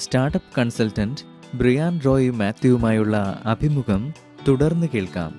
Startup consultant Brian Roy മാത്യുവുമായുള്ള അഭിമുഖം തുടർന്ന് കേൾക്കാം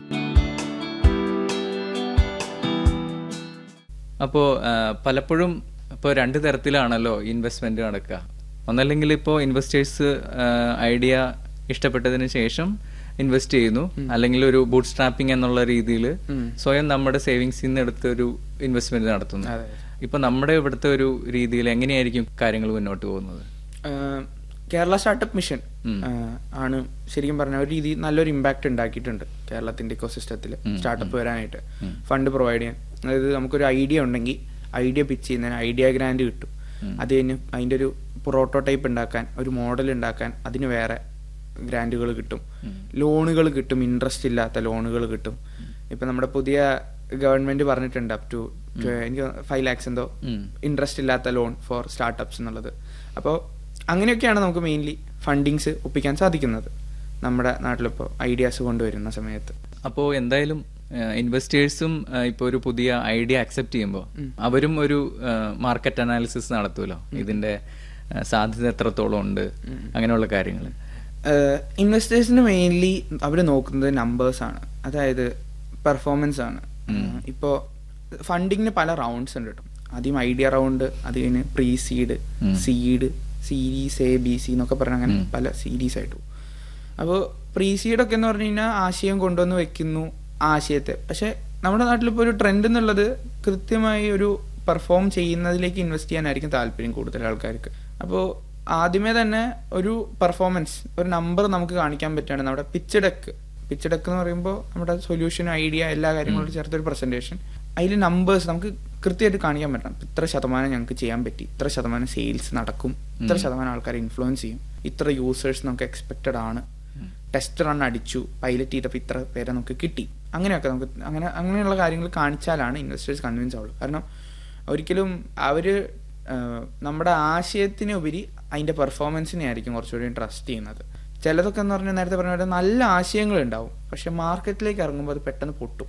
അപ്പോൾ പലപ്പോഴും ഇപ്പോൾ രണ്ട് തരത്തിലാണല്ലോ ഇൻവെസ്റ്റ്മെന്റ് നടക്കുക ഒന്നല്ലെങ്കിൽ ഇപ്പോൾ ഇൻവെസ്റ്റേഴ്സ് ഐഡിയ ഇഷ്ടപ്പെട്ടതിന് ശേഷം ഇൻവെസ്റ്റ് ചെയ്യുന്നു അല്ലെങ്കിൽ ഒരു ബൂട്ട് സ്ട്രാപ്പിംഗ് എന്നുള്ള രീതിയിൽ സ്വയം നമ്മുടെ സേവിങ്സിൽ നിന്ന് എടുത്ത് ഒരു ഇൻവെസ്റ്റ്മെന്റ് നടത്തുന്നു അതെ. ഇപ്പൊ നമ്മുടെ ഇവിടുത്തെ ഒരു രീതിയിൽ എങ്ങനെയായിരിക്കും കാര്യങ്ങൾ മുന്നോട്ട് പോകുന്നത് ആഹ് കേരള സ്റ്റാർട്ടപ്പ് മിഷൻ ആഹ് ആണ് ശരിക്കും പറഞ്ഞ ഒരു രീതി നല്ലൊരു ഇമ്പാക്റ്റ് ഉണ്ടാക്കിയിട്ടുണ്ട് കേരളത്തിന്റെ ഇക്കോസിസ്റ്റത്തിൽ സ്റ്റാർട്ടപ്പ് വരാനായിട്ട് ഫണ്ട് പ്രൊവൈഡ് ചെയ്യാൻ അതായത് നമുക്കൊരു ഐഡിയ ഉണ്ടെങ്കിൽ ഐഡിയ പിച്ച് ചെയ്യുന്നതിന് ഐഡിയ ഗ്രാൻഡ് കിട്ടും അത് കഴിഞ്ഞ് അതിന്റെ ഒരു പ്രോട്ടോടൈപ്പ് ഉണ്ടാക്കാൻ ഒരു മോഡൽ ഉണ്ടാക്കാൻ അതിന് വേറെ ഗ്രാൻഡുകൾ കിട്ടും ലോണുകൾ കിട്ടും ഇൻട്രസ്റ്റ് ഇല്ലാത്ത ലോണുകൾ കിട്ടും ഇപ്പൊ നമ്മുടെ പുതിയ ഗവൺമെന്റ് പറഞ്ഞിട്ടുണ്ട് അപ് ടു എനിക്ക് ഫൈവ് ലാക്സ് എന്തോ ഇൻട്രസ്റ്റ് ഇല്ലാത്ത ലോൺ ഫോർ സ്റ്റാർട്ടപ്സ് എന്നുള്ളത് അപ്പോൾ അങ്ങനെയൊക്കെയാണ് നമുക്ക് മെയിൻലി ഫണ്ടിങ്സ് ഒപ്പിക്കാൻ സാധിക്കുന്നത് നമ്മുടെ നാട്ടിലിപ്പോൾ ഐഡിയാസ് കൊണ്ടുവരുന്ന സമയത്ത് അപ്പോൾ എന്തായാലും ഇൻവെസ്റ്റേഴ്സും ഇപ്പോൾ ഒരു പുതിയ ഐഡിയ അക്സെപ്റ്റ് ചെയ്യുമ്പോൾ അവരും ഒരു മാർക്കറ്റ് അനാലിസിസ് നടത്തുമല്ലോ ഇതിന്റെ ആ, സാധ്യത എത്രത്തോളം ഉണ്ട് അങ്ങനെയുള്ള കാര്യങ്ങൾ ഇൻവെസ്റ്റേഴ്സിന് മെയിൻലി അവർ നോക്കുന്നത് നമ്പേഴ്സ് ആണ് അതായത് പെർഫോമൻസ് ആണ് ഇപ്പോൾ ഫണ്ടിങ്ങിന് പല റൗണ്ട്സ് ഉണ്ട് കേട്ടോ ആദ്യം ഐഡിയ റൗണ്ട് അത് കഴിഞ്ഞ് pre seed seed series A B C എന്നൊക്കെ പറഞ്ഞ അങ്ങനെ പല സീരീസ് ആയിട്ട് പോകും അപ്പോൾ പ്രീ സീഡൊക്കെ എന്ന് പറഞ്ഞു കഴിഞ്ഞാൽ ആശയം കൊണ്ടുവന്ന് വെക്കുന്നു ആ ആശയത്തെ പക്ഷെ നമ്മുടെ നാട്ടിലിപ്പോൾ ഒരു ട്രെൻഡ് എന്നുള്ളത് കൃത്യമായി ഒരു പെർഫോം ചെയ്യുന്നതിലേക്ക് ഇൻവെസ്റ്റ് ചെയ്യാനായിരിക്കും താല്പര്യം കൂടുതൽ ആൾക്കാർക്ക് അപ്പോൾ ആദ്യമേ തന്നെ ഒരു പെർഫോമൻസ് ഒരു നമ്പർ നമുക്ക് കാണിക്കാൻ പറ്റുകയാണ് നമ്മുടെ പിച്ച് ഡെക്ക് പിച്ച് ഡെക്ക് എന്ന് പറയുമ്പോൾ നമ്മുടെ സൊല്യൂഷൻ ഐഡിയ എല്ലാ കാര്യങ്ങളും ചേർത്തൊരു പ്രസന്റേഷൻ അതിൽ നമ്പേഴ്സ് നമുക്ക് കൃത്യമായിട്ട് കാണിക്കാൻ പറ്റണം ഇത്ര ശതമാനം ഞങ്ങൾക്ക് ചെയ്യാൻ പറ്റി ഇത്ര ശതമാനം സെയിൽസ് നടക്കും ഇത്ര ശതമാനം ആൾക്കാരെ ഇൻഫ്ലുവൻസ് ചെയ്യും ഇത്ര യൂസേഴ്സ് നമുക്ക് എക്സ്പെക്റ്റഡ് ആണ് ടെസ്റ്റ് റൺ അടിച്ചു പൈലറ്റ് ചെയ്തപ്പോൾ ഇത്ര പേരെ നമുക്ക് കിട്ടി അങ്ങനെയൊക്കെ നമുക്ക് അങ്ങനെ അങ്ങനെയുള്ള കാര്യങ്ങൾ കാണിച്ചാലാണ് ഇൻവെസ്റ്റേഴ്സ് കൺവിൻസ് ആവുള്ളൂ കാരണം ഒരിക്കലും അവര് ആഹ്, നമ്മുടെ ആശയത്തിന് ഉപരി അതിന്റെ പെർഫോമൻസിനെ ആയിരിക്കും കുറച്ചുകൂടി ട്രസ്റ്റ് ചെയ്യുന്നത് ചിലതൊക്കെ എന്ന് പറഞ്ഞാൽ നേരത്തെ പറഞ്ഞ പോലെ നല്ല ആശയങ്ങൾ ഉണ്ടാവും പക്ഷെ മാർക്കറ്റിലേക്ക് ഇറങ്ങുമ്പോൾ അത് പെട്ടെന്ന് പൊട്ടും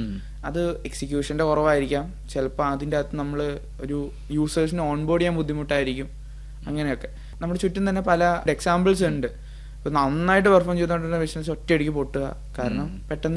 അത് എക്സിക്യൂഷന്റെ കുറവായിരിക്കാം ചിലപ്പോൾ അതിൻ്റെ അകത്ത് നമ്മൾ ഒരു യൂസേഴ്സിന് ഓൺബോർഡ് ചെയ്യാൻ ബുദ്ധിമുട്ടായിരിക്കും അങ്ങനെയൊക്കെ നമ്മുടെ ചുറ്റും തന്നെ പല എക്സാമ്പിൾസ് ഉണ്ട് ഇപ്പൊ നന്നായിട്ട് പെർഫോം ചെയ്തുകൊണ്ടിരുന്ന ബിസിനസ് ഒറ്റയടിക്ക് പൊട്ടുക കാരണം പെട്ടെന്ന്